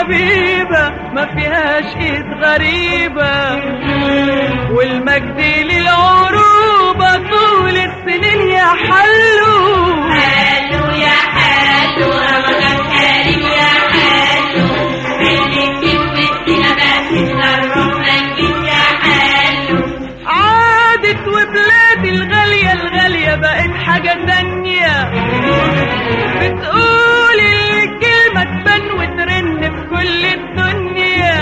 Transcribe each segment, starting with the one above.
الحبيبة ما فيهاش ايد غريبة والمجد للعروبة طول السنين يا حلو حلو يا حلو رمضان كريم يا حلو عينك كسبتنا بس الرحمن جيت يا حلو عادت وبلادي الغالية الغالية بقت حاجة تانية بتقول الكلمة تبان وترن في كل الدنيا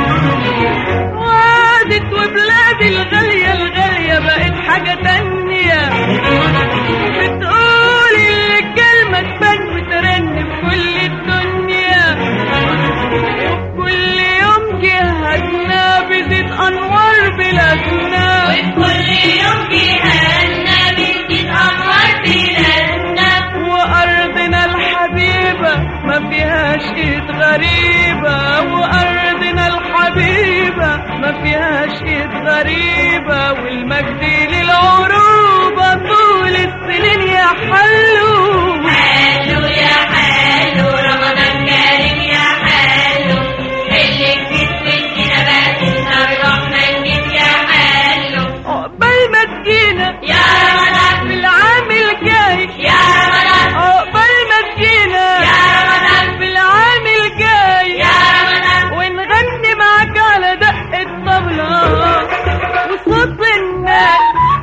وعادت وبلادي الغالية الغالية بقت حاجة تانية بتقول الكلمة تبان وترن في كل الدنيا وكل يوم جهتنا بزيد أنوار بلادنا وكل يوم جهالنا بنجيب أنوار بلادنا وأرضنا الحبيبة ما فيهاش إيد غريبة وأرضنا الحبيبة ما فيهاش إيد غريبة والمجد للعروبة طول السنين يا حلو حلو يا حلو رمضان كريم يا حلو اللي كسبتنا بس الرحمن جيت يا حلو عقبال ما تجينا يا رمضان في العام الجاي يا رمضان عقبال ما تجينا يا رمضان في العام الجاي يا رمضان ونغني معاك على دق الطبلة وصوت الناس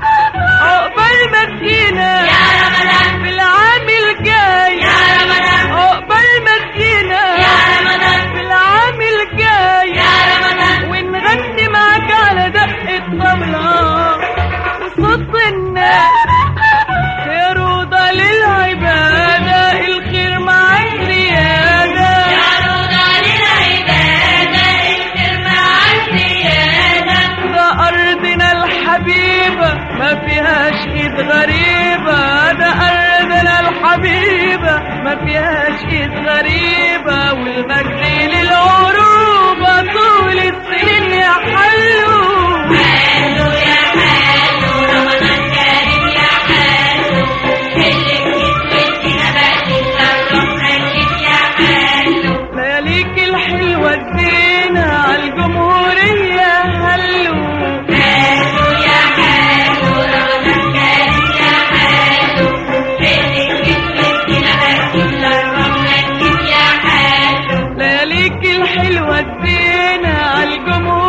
عقبال ما تجينا يا رمضان في العام الجاي يا رمضان عقبال ما تجينا يا رمضان في العام الجاي يا رمضان ونغني معاك على دق الطبلة وصوت الناس يا روضة للعبادة الخير مع الزيادة يا روضة للعبادة الخير مع الزيادة ده أرضنا الحبيبة ما فيهاش إيد غريبة ده أرضنا الحبيبة ما فيهاش إيد غريبة والمجد للعروبة طول السنين يا حلو حلو يا حلو رمضان كريم يا حلو اللي كسبتنا بس الرحمن جيت يا حلو لياليك الحلوة ادينا عالجمهورية هلو حلو يا حلو رمضان كريم يا حلو اللي كسبتنا بس الرحمن جيت يا حلو لياليك الحلوة ادينا عالجمهورية